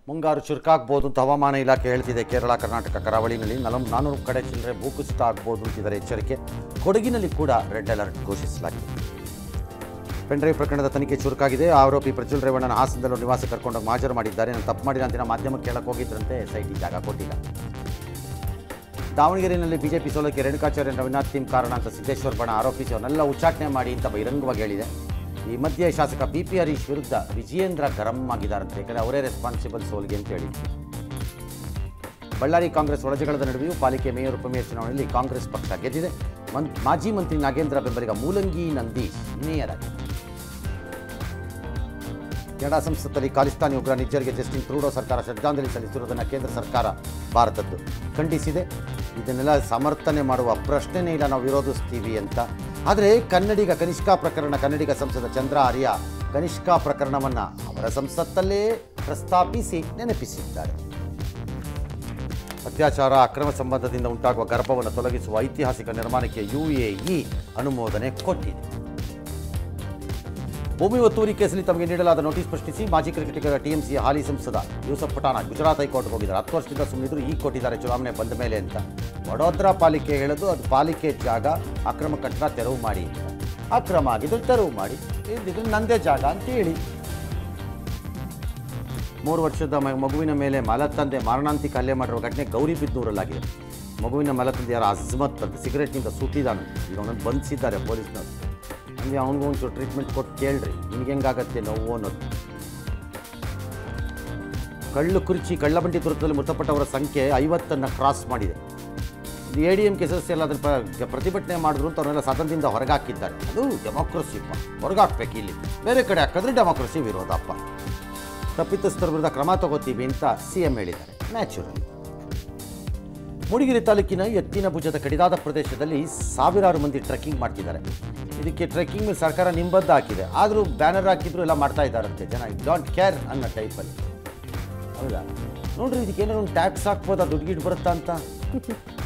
ಮುಂಗಾರು ಚುರುಕಾಗ್ಬೋದು ಅಂತ ಹವಾಮಾನ ಇಲಾಖೆ ಹೇಳ್ತಿದೆ ಕೇರಳ ಕರ್ನಾಟಕ ಕರಾವಳಿನಲ್ಲಿ ನಲಂ ನಾನ್ನೂರು ಕಡೆ ಚಿಲ್ಲರೆ ಭೂಕುಸಿತ ಆಗ್ಬೋದು ಅಂತಿದ್ದಾರೆ ಎಚ್ಚರಿಕೆ ಕೊಡಗಿನಲ್ಲಿ ಕೂಡ ರೆಡ್ ಅಲರ್ಟ್ ಘೋಷಿಸಲಾಗಿದೆ ಪೆನ್ಡ್ರೈವ್ ಪ್ರಕರಣದ ತನಿಖೆ ಚುರುಕಾಗಿದೆ ಆರೋಪಿ ಪ್ರಜ್ವಲ್ ರೇವಣ್ಣನ ಹಾಸನದಲ್ಲೂ ನಿವಾಸ ಕರ್ಕೊಂಡೋಗಿ ಹಾಜರು ಮಾಡಿದ್ದಾರೆ ನಾನು ತಪ್ಪು ಮಾಡಿಲ್ಲ ಅಂತ ಮಾಧ್ಯಮ ಕೇಳಕ್ಕೆ ಹೋಗಿದ್ರಂತೆ ಎಸ್ಐಟಿ ಜಾಗ ಕೊಟ್ಟಿಲ್ಲ ದಾವಣಗೆರೆಯಲ್ಲಿ ಬಿಜೆಪಿ ಸೋಲಕ್ಕೆ ರೇಣುಕಾಚಾರ್ಯ ರವಿನಾಥ್ ಟೀಮ್ ಕಾರಣ ಅಂತ ಸಿದ್ದೇಶ್ವರ ಬಣ ಆರೋಪಿಸಿ ಅವನ್ನೆಲ್ಲ ಉಚ್ಚಾಟನೆ ಮಾಡಿ ಅಂತ ಬಹಿರಂಗವಾಗಿ ಹೇಳಿದೆ ಈ ಮಧ್ಯೆ ಶಾಸಕ ಪಿ ಪಿ ಹರೀಶ್ ವಿರುದ್ಧ ವಿಜಯೇಂದ್ರ ಗರಂ ಆಗಿದ್ದಾರಂತೆ ಯಾಕಂದರೆ ಅವರೇ ರೆಸ್ಪಾನ್ಸಿಬಲ್ ಸೋಲ್ಗೆ ಅಂತ ಹೇಳಿ ಬಳ್ಳಾರಿ ಕಾಂಗ್ರೆಸ್ ಒಳಜಗಳದ ನಡುವೆಯೂ ಪಾಲಿಕೆ ಮೇಯರ್ ಉಪಮೇಯರ್ ಚುನಾವಣೆಯಲ್ಲಿ ಕಾಂಗ್ರೆಸ್ ಪಕ್ಷ ಗೆದ್ದಿದೆ ಮನ್ ಮಾಜಿ ಮಂತ್ರಿ ನಾಗೇಂದ್ರ ಬೆಂಬಲಿಗ ಮೂಲಂಗಿ ನಂದೀಶ್ ಮೇಯರ್ ಆಗಿದೆ ಕೆನಡಾ ಸಂಸತ್ತಲ್ಲಿ ಖಾಲಿಸ್ತಾನಿ ಉಗ್ರ ನಿಜ್ಜರ್ಗೆ ಜಸ್ಟಿನ್ ಟ್ರೂಡೋ ಸರ್ಕಾರ ಶ್ರದ್ಧಾಂಜಲಿ ಸಲ್ಲಿಸಿರುವುದನ್ನು ಕೇಂದ್ರ ಸರ್ಕಾರ ಭಾರತದ್ದು ಖಂಡಿಸಿದೆ ಇದನ್ನೆಲ್ಲ ಸಮರ್ಥನೆ ಮಾಡುವ ಪ್ರಶ್ನೆನೇ ಇಲ್ಲ ನಾವು ವಿರೋಧಿಸ್ತೀವಿ ಅಂತ ಆದರೆ ಕನ್ನಡಿಗ ಕನಿಷ್ಕಾ ಪ್ರಕರಣ ಕನ್ನಡಿಗ ಸಂಸದ ಚಂದ್ರ ಆರ್ಯ ಕನಿಷ್ಕಾ ಪ್ರಕರಣವನ್ನು ಅವರ ಸಂಸತ್ತಲ್ಲೇ ಪ್ರಸ್ತಾಪಿಸಿ ನೆನಪಿಸಿದ್ದಾರೆ ಅತ್ಯಾಚಾರ ಅಕ್ರಮ ಸಂಬಂಧದಿಂದ ಉಂಟಾಗುವ ಗರ್ಭವನ್ನು ತೊಲಗಿಸುವ ಐತಿಹಾಸಿಕ ನಿರ್ಮಾಣಕ್ಕೆ ಯುಎಇ ಅನುಮೋದನೆ ಕೊಟ್ಟಿದೆ ಭೂಮಿ ಒತ್ತುವರಿ ಕೇಸಲ್ಲಿ ತಮಗೆ ನೀಡಲಾದ ನೋಟಿಸ್ ಪ್ರಶ್ನಿಸಿ ಮಾಜಿ ಕ್ರಿಕೆಟಿಗರ ಟಿಎಂಸಿಯ ಹಾಲಿ ಸಂಸದ ಯೂಸಫ್ ಪಠಾಣ ಗುಜರಾತ್ ಹೈಕೋರ್ಟ್ಗೆ ಹೋಗಿದ್ದಾರೆ ಹತ್ತು ವರ್ಷದಿಂದ ಸುಮ್ಮನಿದ್ರು ಈಗ ಕೊಟ್ಟಿದ್ದಾರೆ ಚುನಾವಣೆ ಬಂದ ಮೇಲೆ ಅಂತ ವಡೋದರಾ ಪಾಲಿಕೆ ಹೇಳೋದು ಅದು ಪಾಲಿಕೆ ಜಾಗ ಅಕ್ರಮ ಕಟ್ಟಡ ತೆರವು ಮಾಡಿ ಅಂತ ಅಕ್ರಮ ಆಗಿದ್ದು ತೆರವು ಮಾಡಿ ಇದ್ದಿದ್ದು ನಂದೇ ಜಾಗ ಅಂತ ಹೇಳಿ ಮೂರು ವರ್ಷದ ಮ- ಮಗುವಿನ ಮೇಲೆ ಮಲತಂದೆ ಮಾರಣಾಂತಿಕ ಹಲ್ಲೆ ಮಾಡಿರುವ ಘಟನೆ ಗೌರಿಬಿದ್ನೂರಲ್ಲಾಗಿದೆ ಮಗುವಿನ ಮಲತಂದೆ ಯಾರು ಅಜ್ಮತ್ ಅಂತ ಸಿಗರೇಟ್ನಿಂದ ಸುಟ್ಟಿದ್ದಾನೆ ಈಗ ಅವನನ್ನು ಬಂಧಿಸಿದ್ದಾರೆ ಪೊಲೀಸ್ನವರು ಅಂದರೆ ಅವನಿಗೂ ಒಂಚೂರು ಟ್ರೀಟ್ಮೆಂಟ್ ಕೊಟ್ಟು ಕೇಳ್ರಿ ನಿಮ್ಗೆ ಹೆಂಗಾಗತ್ತೆ ನೋವು ಅನ್ನೋದು ಕಳ್ಳು ಕುರ್ಚಿ ಕಳ್ಳಬಂಡಿ ತುರುತದಲ್ಲಿ ಮೃತಪಟ್ಟವರ ಸಂಖ್ಯೆ ಐವತ್ತನ್ನು ಕ್ರಾಸ್ ಮಾಡಿದೆ ಎ ಡಿ ಎಂ ಕೆ ಸದಸ್ಯರೆಲ್ಲ ಅದ್ರ ಪ- ಪ್ರತಿಭಟನೆ ಮಾಡಿದ್ರು ಅಂತ ಅವ್ರನ್ನೆಲ್ಲ ಸದನದಿಂದ ಹೊರಗಾಕಿದ್ದಾರೆ ಅದು ಡೆಮಾಕ್ರಸಿ ಹೊರಗಾಕ್ಬೇಕು ಇಲ್ಲಿ ಬೇರೆ ಕಡೆ ಹಾಕಿದ್ರೆ ಡೆಮಾಕ್ರಸಿ ವಿರೋಧ ಅಪ್ಪ ತಪ್ಪಿತಸ್ಥರ ವಿರುದ್ಧ ಕ್ರಮ ತಗೋತೀವಿ ಅಂತ ಸಿ ಎಂ ಹೇಳಿದ್ದಾರೆ ನ್ಯಾಚುರಲ್ ಮೂಡಿಗೆರೆ ತಾಲೂಕಿನ ಎತ್ತಿನ ಭುಜದ ಕಡಿದಾದ ಪ್ರದೇಶದಲ್ಲಿ ಸಾವಿರಾರು ಮಂದಿ ಟ್ರೆಕ್ಕಿಂಗ್ ಮಾಡ್ತಿದ್ದಾರೆ ಇದಕ್ಕೆ ಟ್ರೆಕ್ಕಿಂಗ್ ಮೇಲೆ ಸರ್ಕಾರ ನಿಂಬದ್ಧ ಹಾಕಿದೆ ಆದರೂ ಬ್ಯಾನರ್ ಹಾಕಿದ್ರು ಎಲ್ಲ ಮಾಡ್ತಾ ಇದ್ದಾರಂತೆ ಜನ ಡೋಂಟ್ ಕೇರ್ ಅನ್ನೋ ಟೈಪಲ್ಲಿ ಹೌದಾ ನೋಡ್ರಿ ಇದಕ್ಕೆ ಏನಾದ್ರು ಒಂದು ಟ್ಯಾಕ್ಸ್ ಹಾಕ್ಬೋದಾ ದುಡ್ಡು ಗಿಡ್ ಬರುತ್ತಾ ಅಂತ